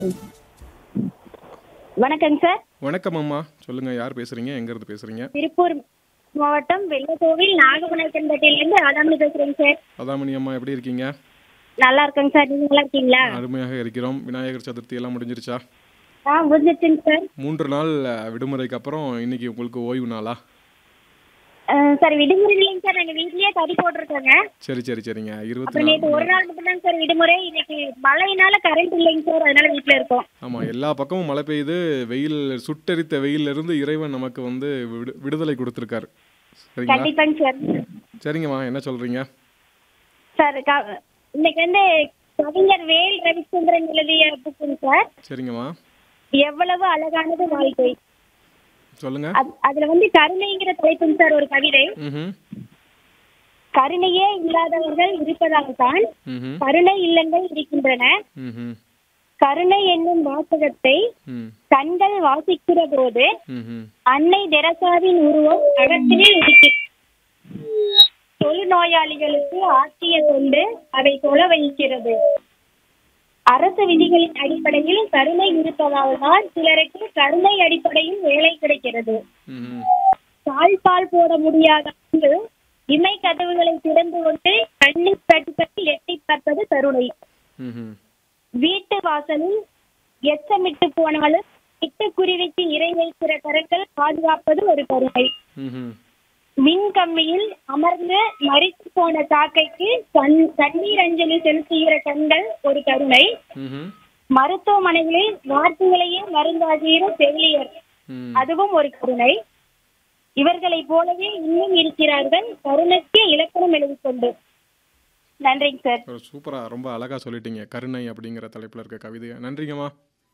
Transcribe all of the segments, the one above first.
வணக்கங்க சார் வணக்கம் அம்மா சொல்லுங்க யார் பேசுறீங்க எங்க இருந்து பேசுறீங்க திருப்பூர் மாவட்டம் வெள்ளக்கோவில் நாகபுணக்கன்பட்டியிலேருந்து ஆதாமணி பேசுறேங்க சார் அதாமணி அம்மா எப்படி இருக்கீங்க நல்லா இருக்கேங்க சார் நீங்க நல்லா இருக்கீங்களா அருமையாக இருக்கிறோம் விநாயகர் சதுர்த்தி எல்லாம் முடிஞ்சிருச்சா ஆ முடிஞ்சிருச்சுங்க சார் மூன்று நாள் அஹ், விடுமுறைக்கு அப்புறம் இன்னைக்கு உங்களுக்கு ஓய்வு நாளா அஹ், சார் விடுமுறை இல்லைங்க சார் நாங்கள் வீட்லயே கறி போட்டிருக்கோங்க சரி சரி சரிங்க இருபத்தி அப்புறம் நேற்று ஒரு நாலு நாள் மட்டும்தாங்க சார் விடுமுறை இன்னைக்கு மழையினால கரண்ட் இல்லைங்க சார் அதனால வீட்டில் இருக்கோம் ஆமா எல்லா பக்கமும் மழை பெய்யுது வெயில் சுட்டெரித்த வெயில்ல இருந்து இறைவன் நமக்கு வந்து விடு விடுதலை கொடுத்துருக்காரு சரிங்களா கண்டிப்பாங்க சார் சரிங்கம்மா என்ன சொல்றீங்க சார் க- இன்னைக்கு வந்து கவிஞர் வேல் ரவிச்சந்திரன் எழுதிய புக்குங்க சார் சரிங்கம்மா எவ்வளவு அழகானது வாழ்க்கை சொல்லுங்க அது- அதுல வந்து கருணைங்கிற தலைப்புங்க சார் ஒரு கவிதை ம் கருணையே இல்லாதவர்கள் இருப்பதால் தான் ம் கருணை இல்லங்கள் இருக்கின்றன ம் கருணை என்னும் வாசகத்தை ம் கண்கள் வாசிக்கிற போது ம் அன்னை தெரசாவின் உருவம் அகத்திலே இருக்கிறது தொழுநோயாளிகளுக்கு ஆற்றிய தொண்டு அதை தொலை வைக்கிறது அரசு விதிகளின் அடிப்படையில் கருணை இருப்பதால் தான் சிலருக்கு கருணை அடிப்படையில் வேலை கிடைக்கிறது ம் தாழ்பால் போட முடியாத அங்கு இமை கதவுகளை திறந்து கொண்டு கண்ணீர் தட்டி தட்டி எட்டி பார்ப்பது கருணை ம் வீட்டு வாசலில் எச்சமிட்டு போனாலும் இட்டுக்குருவிக்கு இறை வைக்கிற கரங்கள் பாதுகாப்பது ஒரு கருணை ம் மின் கம்பியில் அமர்ந்து மறித்து போன காக்கைக்கு கண் கண்ணீர் அஞ்சலி செலுத்துகிற கண்கள் ஒரு கருணை ம் மருத்துவமனைகளில் வார்த்தைகளையே மருந்தாகிற செவிலியர் ம் அதுவும் ஒரு கருணை இவர்களைப் போலவே இன்னும் இருக்கிறார்கள் கருணைக்கு இலக்கணம் எழுதிக் கொண்டு நன்றிங்க சார் ஒரு சூப்பரா ரொம்ப அழகா சொல்லிட்டீங்க கருணை அப்படிங்கிற தலைப்புல இருக்க கவிதையை நன்றிங்கம்மா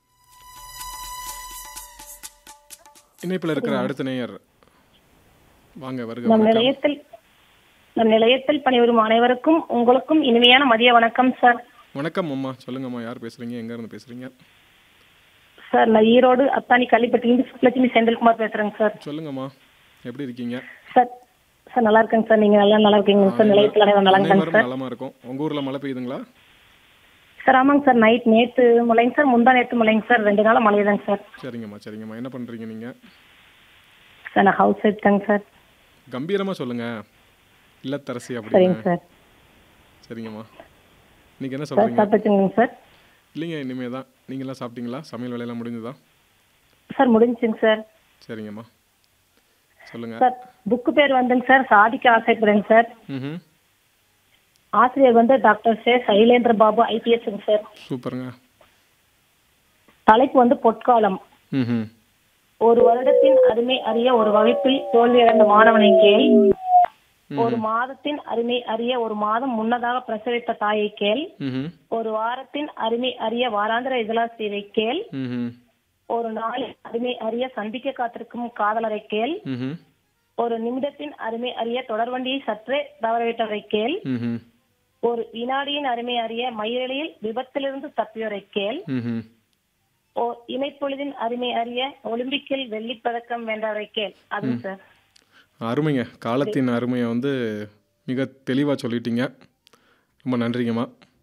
இணைப்புல இருக்கிற அடுத்த நேயர் வாங்க வருக நம் வணக்கம் நிலையத்தில் நம் நிலையத்தில் பணிபுரியும் அனைவருக்கும் உங்களுக்கும் இனிமையான மதிய வணக்கம் சார் வணக்கம் அம்மா சொல்லுங்கம்மா யார் பேசுறீங்க எங்க இருந்து பேசுறீங்க சார் நான் ஈரோடு அத்தானி கள்ளிப்பட்டியிலிருந்து சுப்லட்சுமி செந்தில்குமார் பேசுறேங்க சார் சொல்லுங்கம்மா எப்படி இருக்கீங்க சார் சார் நல்லா இருக்கேங்க சார் நீங்க நல்லா நல்லா இருக்கீங்க சார் நிலையத்தில் அனைவரும் நல்லா இருக்காங்க அனைவரும் சார் நலமா இருக்கும் உங்க ஊர்ல மழை பெய்யுதுங்களா சார் ஆமாங்க சார் நைட் நேத்து மழைங்க சார் முந்தா நேத்து மழைங்க சார் ரெண்டு நாள் மழைதாங்க சார் சரிங்கம்மா சரிங்கம்மா என்ன பண்றீங்க நீங்க சார் நான் ஹவுஸ் ஒய்ஃப் தாங்க சார் கம்பீரமா சொல்லுங்க இல்லத்தரசி சரிங்க அப்படின்னு சார் சரிங்கம்மா இன்னைக்கு என்ன சார் சொல்றீங்க சாப்பிட்டுச்சுங்க சார் இல்லைங்க இனிமே தான் நீங்களாம் சாப்பிட்டீங்களா சமையல் வேலையெல்லாம் முடிஞ்சுதா சார் முடிஞ்சுங்க சார் சரிங்கம்மா சொல்லுங்க சார் புக்கு பேர் வந்துங்க சார் சாதிக்க ஆசைப்படுறேங்க சார் ம் ஆசிரியர் வந்து டாக்டர் சே சைலேந்திர பாபு ஐபிஎஸ்ங்க சார் சூப்பருங்க தலைப்பு வந்து பொற்காலம் ம் ஒரு வருடத்தின் அருமை அறிய ஒரு வகுப்பில் தோல்வியடைந்த மாணவனை கேள் ஒரு மாதத்தின் அருமை அறிய ஒரு மாதம் முன்னதாக பிரசவித்த தாயை கேள் ம் ஒரு வாரத்தின் அருமை அறிய வாராந்திர இதழாசிரியரை கேள் ம் ஒரு நாளின் அருமை அறிய சந்திக்க காத்திருக்கும் காதலரை கேள் ம் ஒரு நிமிடத்தின் அருமை அறிய தொடர்வண்டியை சற்றே தவறவிட்டவரை கேள் ம் ஒரு வினாடியின் அருமை அறிய மயிரிழையில் விபத்திலிருந்து தப்பியோரை கேள் ம் ஓ இமைப்பொழுதின் அருமை அறிய ஒலிம்பிக்கில் வெள்ளிப் பதக்கம் வென்றவரை கேள் அதுங்க சார் அருமைங்க காலத்தின் அருமையை வந்து மிக தெளிவாக சொல்லிட்டீங்க ரொம்ப நன்றிங்கம்மா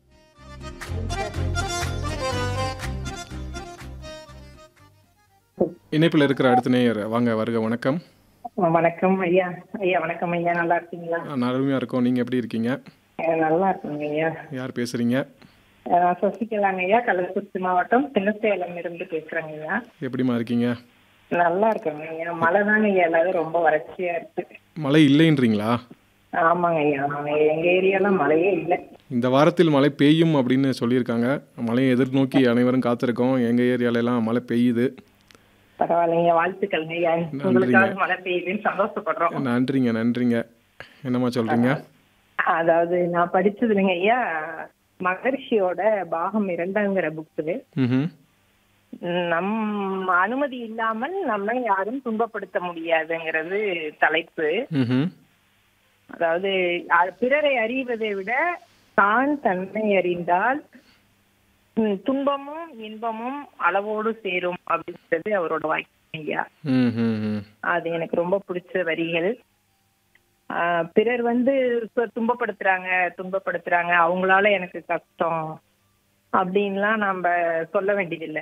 இணைப்பில் இருக்கிற அடுத்த நேயர் வாங்க வருக வணக்கம் வணக்கம் ஐயா ஐயா வணக்கம் ஐயா நல்லா இருக்கீங்களா நான் அருமையாக இருக்கோம் நீங்கள் எப்படி இருக்கீங்க அஹ் நல்லா இருக்குங்க ஐயா யார் பேசுகிறீங்க அஹ் நான் சசிகலாங்க ஐயா கள்ளக்குறிச்சி மாவட்டம் சின்னசேலம் இருந்து பேசுறேங்க ஐயா எப்படிம்மா இருக்கீங்க நல்லா இருக்கேங்க ஐயா மழை தாங்க ஐயா எல்லாரும் ரொம்ப வறட்சியா இருக்கு மழை இல்லைன்றீங்களா ஆமாங்க ஐயா ஆமாங்க எங்க ஏரியால மழையே இல்லை இந்த வாரத்தில் மழை பெய்யும் அப்படின்னு சொல்லியிருக்காங்க மழையை எதிர்நோக்கி அனைவரும் காத்திருக்கோம் எங்கள் ஏரியாலெல்லாம் மழை பெய்யுது பரவாயில்லைங்க வாழ்த்துக்கள் ஐயா உங்களுக்காக மழை பெய்யுதுன்னு சந்தோஷப்படுறோம் நன்றிங்க நன்றிங்க என்னம்மா சொல்கிறீங்க அதாவது நான் படிச்சது இல்லைங்க ஐயா மகர்ஷியோட பாகம் இரண்டாங்கிற புக்கு ம் நம் அனுமதி இல்லாமல் நம்மை யாரும் துன்பப்படுத்த முடியாதுங்கிறது தலைப்பு ம் அதாவது அ- பிறரை அறிவதை விட தான் தன்னை அறிந்தால் ம், துன்பமும் இன்பமும் அளவோடு சேரும் அப்படின்றது அவரோட வாக்கியம் ஐயா ம் ம் ம் அது எனக்கு ரொம்ப பிடிச்ச வரிகள் ஆஹ், பிறர் வந்து இப்ப துன்பப்படுத்துறாங்க துன்பப்படுத்துறாங்க அவங்களால எனக்கு கஷ்டம் அப்படின்லாம் நம்ம சொல்ல வேண்டியதில்லை